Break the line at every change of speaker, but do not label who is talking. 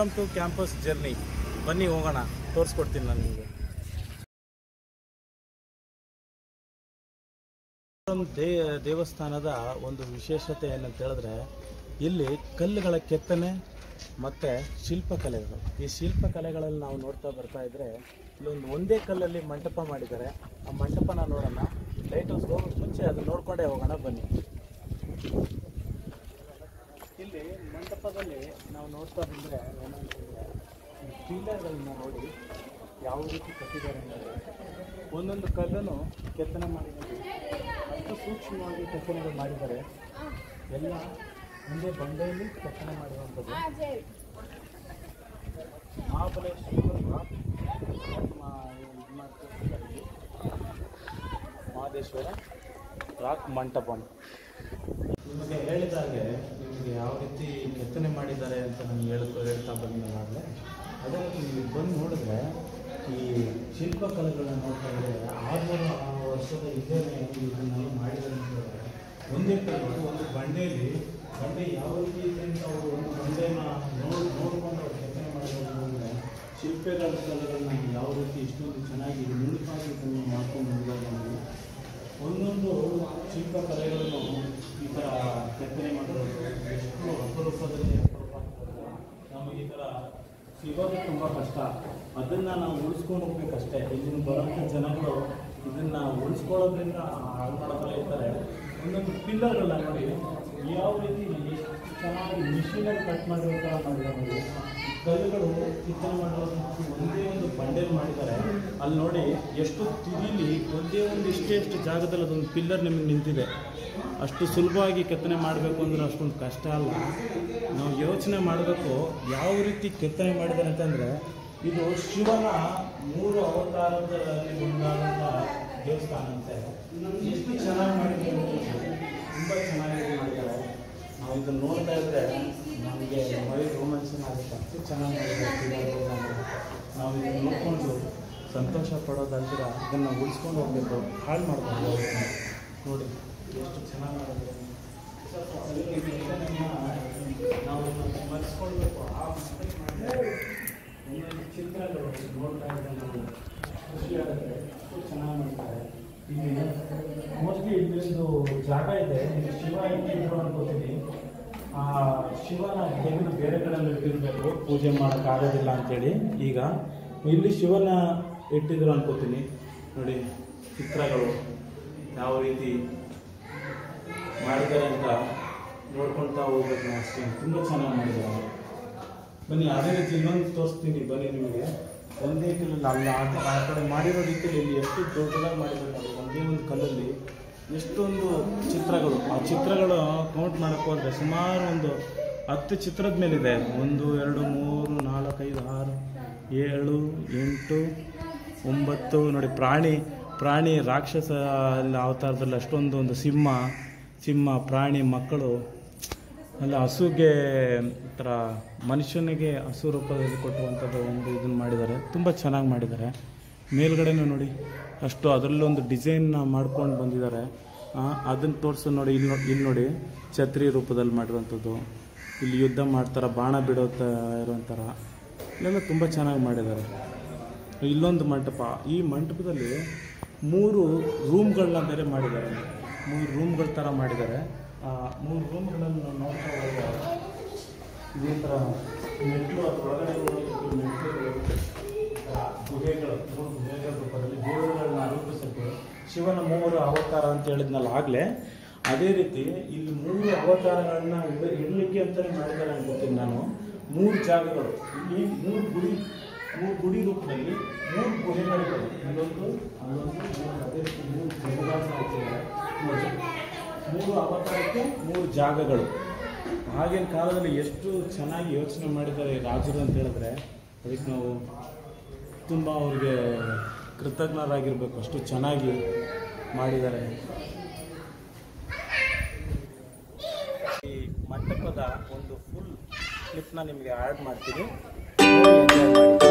Welcome to campus journey ಬನ್ನಿ ಹೋಗೋಣ ತೋರಿಸ್ಕೊಡ್ತೀನಿ ನಾನು ನಿಮಗೆ ಒಂದು ದೇ ದೇವಸ್ಥಾನದ ಒಂದು ವಿಶೇಷತೆ ಏನಂತ ಹೇಳಿದ್ರೆ ಇಲ್ಲಿ ಕಲ್ಲುಗಳ ಕೆತ್ತನೆ ಮತ್ತು ಶಿಲ್ಪಕಲೆಗಳು ಈ ಶಿಲ್ಪಕಲೆಗಳಲ್ಲಿ ನಾವು ನೋಡ್ತಾ ಬರ್ತಾ ಇದ್ರೆ ಇಲ್ಲೊಂದು ಒಂದೇ ಕಲ್ಲಲ್ಲಿ ಮಂಟಪ ಮಾಡಿದ್ದಾರೆ ಆ ಮಂಟಪನ ನೋಡೋಣ ಲೈಟ್ ಹೌಸ್ ಹೋಗೋಕೆ ಮುಂಚೆ ಅದು ನೋಡ್ಕೊಂಡೇ ಹೋಗೋಣ ಬನ್ನಿ ಇಲ್ಲಿ ಮಂಟಪದಲ್ಲಿ ನಾವು ನೋಡ್ತಾ ಬಂದರೆ ಏನಂತಂದರೆ ಪಿಲ್ಲರ್ಗಳನ್ನ ನೋಡಿ ಯಾವ ರೀತಿ ಕಟ್ಟಿದ್ದಾರೆ ಅಂದರೆ ಒಂದೊಂದು ಕಲ್ಲನ್ನು ಕೆತ್ತನೆ ಮಾಡಿದ್ದಾರೆ ಅಷ್ಟು ಸೂಕ್ಷ್ಮವಾಗಿ ಕೆತ್ತನೆಗಳು ಮಾಡಿದ್ದಾರೆ ಎಲ್ಲ ಒಂದೇ ಬಂಡೆಯಲ್ಲಿ ಕೆತ್ತನೆ ಮಾಡಿರುವಂಥದ್ದು ಮಹಾಬಲೇಶ್ವರ ರಾಕ್ ಮಾ- ಇದು ಮಾಡ್ತಿರ್ತಾರೆ ಇಲ್ಲಿ. ಮಹದೇಶ್ವರ ರಾಕ್ ಮಂಟಪಂ ನಿಮಗೆ ಹೇಳಿದ ಹಾಗೆ ನಿಮಗೆ ಯಾವ ರೀತಿ ಕೆತ್ತನೆ ಮಾಡಿದ್ದಾರೆ ಅಂತ ನಾನು ಹೇಳ ಹೇಳ್ತಾ ಬಂದಿದ್ದಾಗಲೇ ಅದೇ ರೀತಿ ನೀವು ಬಂದು ನೋಡಿದ್ರೆ ಈ ಶಿಲ್ಪಕಲೆಗಳನ್ನ ನೋಡ್ತಾ ಇದ್ರೆ ಆರುನೂರು ವರ್ಷದ ಹಿಂದೆನೇ ಇದನ್ನೆಲ್ಲ ಮಾಡಿದ್ದಾರೆ ಅಂತ ಹೇಳಿದ್ರೆ ಒಂದೇ ಕಲ್ಲು ಒಂದು ಬಂಡೆಯಲ್ಲಿ ಬಂಡೆ ಯಾವ ರೀತಿ ಇದೆ ಅಂತ ಅವರು ಒಂದು ಬಂಡೆನ ನೋಡಿ ನೋಡ್ಕೊಂಡು ಅವ್ರು ಕೆತ್ತನೆ ಮಾಡಿರೋದು ಅಂದರೆ ಶಿಲ್ಪಗಳ ಕಲೆಗಳನ್ನ ಯಾವ ರೀತಿ ಇಷ್ಟೊಂದು ಚೆನ್ನಾಗಿ ನುಣುಪಾಗಿ ಇದನ್ನು ಮಾಡ್ಕೊಂಡು ಬಂದಿದ್ದಾರೆ ಅನ್ನೋದು ಒಂದೊಂದು ಶಿಲ್ಪಕಲೆಗಳನ್ನು ಈ ಥರ ಕೆತ್ತನೆ ಮಾಡಿರೋದು ಎಷ್ಟು ಅಪರೂಪದಲ್ಲಿ ಅಪರೂಪ ಅಂತಂದ್ರೆ ನಮಗೆ ಈ ಥರ ಸಿಗೋದು ತುಂಬ ಕಷ್ಟ ಅದನ್ನು ನಾವು ಉಳಿಸ್ಕೊಂಡು ಹೋಗ್ಬೇಕಷ್ಟೇ ಇಲ್ಲಿನ ಬರೋಂಥ ಜನಗಳು ಇದನ್ನು ಉಳಿಸ್ಕೊಳ್ಳೋದ್ರಿಂದ ಹಾಳು ಮಾಡೋದಲ್ಲ ಇರ್ತಾರೆ ಒಂದೊಂದು ಪಿಲ್ಲರ್ಗಳನ್ನ ನೋಡಿ ಯಾವ ರೀತಿ ಎಷ್ಟು ಚೆನ್ನಾಗಿ ಮಿಷಿನಲ್ಲಿ ಕಟ್ ಮಾಡಿರೋ ಥರ ಮಾಡಿದ್ದಾರೆ ನೋಡಿ ಕಲ್ಲುಗಳು ಚಿತ್ರಣ ಮಾಡಿರೋದು ಒಂದೇ ಒಂದು ಬಂಡೆಲ್ ಮಾಡಿದ್ದಾರೆ ಅಲ್ಲಿ ನೋಡಿ ಎಷ್ಟು ತಿರಿಲಿ ಒಂದೇ ಒಂದು ಇಷ್ಟೇ ಎಷ್ಟು ಜಾಗದಲ್ಲಿ ಅದೊಂದು ಪಿಲ್ಲರ್ ನಿಮಗೆ ನಿಂತಿದೆ ಅಷ್ಟು ಸುಲಭವಾಗಿ ಕೆತ್ತನೆ ಮಾಡಬೇಕು ಅಂದ್ರೆ ಅಷ್ಟೊಂದು ಕಷ್ಟ ಅಲ್ಲ ನಾವು ಯೋಚನೆ ಮಾಡಬೇಕು ಯಾವ ರೀತಿ ಕೆತ್ತನೆ ಮಾಡಿದ್ದಾರೆ ಅಂತಂದರೆ ಇದು ಶಿವನ ಮೂರು ಅವತಾರದಲ್ಲಿ ಒಂದಾದಂಥ ದೇವಸ್ಥಾನ ಅಂತೆ ಎಷ್ಟು ಚೆನ್ನಾಗಿ ಮಾಡಿದ್ದಾರೆ ಅಂದ್ರೆ ತುಂಬ ಚೆನ್ನಾಗಿ ಇದು ಮಾಡಿದ್ದಾರೆ ನಾವು ಇದನ್ನು ನೋಡ್ತಾ ಇದ್ರೆ ನಮಗೆ ಮೈ ರೋಮಾಂಚನ ಆಗುತ್ತೆ ಅಷ್ಟು ಚೆನ್ನಾಗಿ ಮಾಡಿದ್ದಾರೆ ನಾವು ಇದನ್ನು ನೋಡಿಕೊಂಡು ಸಂತೋಷ ಪಡೋದಂತೀರ ಇದನ್ನು ಉಳಿಸ್ಕೊಂಡು ಹೋಗ್ಬೇಕು ಹಾಳು ಮಾಡಬಾರ್ದು ಅವ್ರನ್ನ. ನೋಡಿ ಎಷ್ಟು ಚೆನ್ನಾಗಿ ಮಾಡಿದ್ದಾರೆ ಸ್ವಲ್ಪ ಇದನ್ನ ನಾವು ಇದನ್ನ ಸ್ಮರಿಸ್ಕೊಳ್ಬೇಕು ಆ mistake ಮಾಡಿದ್ರೆ ಒಂದೊಂದು ಚಿತ್ರಗಳು ನೋಡ್ತಾ ಇದ್ರೆ ನಾವು ಖುಷಿ ಆಗುತ್ತೆ ಅಷ್ಟು ಚೆನ್ನಾಗಿ ಮಾಡ್ತಾರೆ ಇಲ್ಲಿ ಮೋಸ್ಟ್ಲಿ ಇಲ್ಲೊಂದು ಜಾಗ ಇದೆ ಇಲ್ಲಿ ಶಿವ ಇಟ್ಟಿದ್ರು ಅನ್ಕೋತೀನಿ ಆ ಶಿವನ ತೆಗೆದು ಬೇರೆ ಕಡೆ ಇಟ್ಟಿರ್ಬೇಕು ಪೂಜೆ ಮಾಡೋಕ್ಕಾಗೋದಿಲ್ಲ ಅಂತೇಳಿ ಈಗ ಇಲ್ಲಿ ಶಿವನ ಇಟ್ಟಿದ್ರು ಅನ್ಕೋತೀನಿ ನೋಡಿ ಚಿತ್ರಗಳು ಯಾವ ರೀತಿ ಮಾಡಿದ್ದಾರೆ ಅಂತ ನೋಡ್ಕೊಳ್ತಾ ಹೋಗ್ಬೇಕು ನಾವು ಅಷ್ಟೇ ತುಂಬ ಚೆನ್ನಾಗಿ ಮಾಡಿದ್ದಾರೆ ಬನ್ನಿ ಅದೇ ರೀತಿ ಇನ್ನೊಂದು ತೋರಿಸ್ತೀನಿ ಬನ್ನಿ ನಿಮಗೆ ಒಂದೇ ಕಲ್ಲಲ್ಲಿ ಅಲ್ಲ ಆ ಕ- ಆ ಕಡೆ ಮಾಡಿರೋ ರೀತಿಯಲ್ಲಿ ಇಲ್ಲಿ ಎಷ್ಟು ದೊಡ್ಡದಾಗಿ ಮಾಡಿದ್ದಾರೆ ನೋಡಿ ಒಂದೇ ಒಂದು ಕಲ್ಲಲ್ಲಿ ಎಷ್ಟೊಂದು ಚಿತ್ರಗಳು ಆ ಚಿತ್ರಗಳು ಕೌಂಟ್ ಮಾಡೋಕ್ಕೆ ಹೋದರೆ ಸುಮಾರು ಒಂದು ಹತ್ತು ಚಿತ್ರದ ಮೇಲಿದೆ ಒಂದು ಎರಡು ಮೂರು ನಾಲ್ಕು ಐದು ಆರು ಏಳು ಎಂಟು ಒಂಬತ್ತು ನೋಡಿ ಪ್ರಾಣಿ ಪ್ರಾಣಿ ರಾಕ್ಷಸ ಎಲ್ಲ ಅವತಾರದಲ್ಲಿ ಅಷ್ಟೊಂದು ಒಂದು ಸಿಂಹ ಸಿಂಹ ಪ್ರಾಣಿ ಮಕ್ಕಳು ಅಲ್ಲ ಹಸುಗೆ ಥರ ಮನುಷ್ಯನಿಗೆ ಹಸು ರೂಪದಲ್ಲಿ ಕೊಟ್ಟುವಂಥದ್ದು ಒಂದು ಇದನ್ನು ಮಾಡಿದ್ದಾರೆ ತುಂಬ ಚೆನ್ನಾಗಿ ಮಾಡಿದ್ದಾರೆ ಮೇಲ್ಗಡೆನೂ ನೋಡಿ ಅಷ್ಟು ಅದರಲ್ಲೂ ಒಂದು ಡಿಸೈನ್ನ ಮಾಡ್ಕೊಂಡು ಬಂದಿದ್ದಾರೆ ಅದನ್ನು ತೋರಿಸು ನೋಡಿ ಇಲ್ಲಿ ನೋಡಿ ಇಲ್ಲಿ ನೋಡಿ ಛತ್ರಿ ರೂಪದಲ್ಲಿ ಮಾಡಿರುವಂಥದ್ದು ಇಲ್ಲಿ ಯುದ್ಧ ಮಾಡ್ತಾರೆ ಬಾಣ ಬಿಡೋ ತ ಇರೋಂಥರ ಇಲ್ಲೆಲ್ಲ ತುಂಬ ಚೆನ್ನಾಗಿ ಮಾಡಿದ್ದಾರೆ ಇಲ್ಲೊಂದು ಮಂಟಪ ಈ ಮಂಟಪದಲ್ಲಿ ಮೂರು ರೂಮ್ಗಳನ್ನ ಬೇರೆ ಮಾಡಿದ್ದಾರೆ ಮೂರು ರೂಮ್ಗಳ ಥರ ಮಾಡಿದ್ದಾರೆ ಆ ಮೂರು ರೂಮ್ಗಳನ್ನು ನಾವು ನೋಡ್ತಾ ಹೋದಾಗ ಇದೇ ಥರ ಮೆಟ್ಲು ಅದ್ರ ಒಳಗಡೆ ಹೋಗೋದಕ್ಕೆ ಮೆಟ್ಲುಗಳು ಆ ಗುಹೆಗಳು ಮೂರು ಗುಹೆಗಳ ರೂಪದಲ್ಲಿ ದೇವರುಗಳನ್ನ ರೂಪಿಸುತ್ತೆ ಶಿವನ ಮೂವರು ಅವತಾರ ಅಂತ ಹೇಳಿದ್ನಲ್ಲ ಆಗಲೇ ಅದೇ ರೀತಿ ಇಲ್ಲಿ ಮೂರು ಅವತಾರಗಳನ್ನ ಇಡ- ಇಡ್ಲಿಕ್ಕೆ ಅಂತಲೇ ಮಾಡಿದ್ದಾರೆ ಅನ್ಕೋತೀನಿ ನಾನು ಮೂರು ಜಾಗಗಳು ಇಲ್ಲಿ ಮೂರು ಗುಡಿ ಮೂರು ಗುಡಿ ರೂಪದಲ್ಲಿ ಮೂರು ಗುಹೆಗಳಿವೆ ಇಲ್ಲೊಂದು ಅಲ್ಲೊಂದು ಇನ್ನೊಂದು ಅದೇ ರೀತಿ ಮೂರು ಜಗದಾಸನ ಹಾಕಿದ್ದಾರೆ ನೋಡಿ ಮೂರು ಅವತಾರಕ್ಕೆ ಮೂರು ಜಾಗಗಳು ಆಗಿನ ಕಾಲದಲ್ಲಿ ಎಷ್ಟು ಚೆನ್ನಾಗಿ ಯೋಚನೆ ಮಾಡಿದ್ದಾರೆ ಈ ರಾಜರು ಅಂತ ಹೇಳಿದ್ರೆ ಅದಕ್ಕೆ ನಾವು ತುಂಬ ಅವ್ರಿಗೆ ಕೃತಜ್ಞರಾಗಿರ್ಬೇಕು ಅಷ್ಟು ಚೆನ್ನಾಗಿ ಮಾಡಿದ್ದಾರೆ ಈ ಮಂಟಪದ ಒಂದು ಫುಲ್ ಕ್ಲಿಪ್ನ ನಿಮಗೆ ಆ್ಯಡ್ ಮಾಡ್ತೀನಿ ನೋಡಿ enjoy ಮಾಡಿ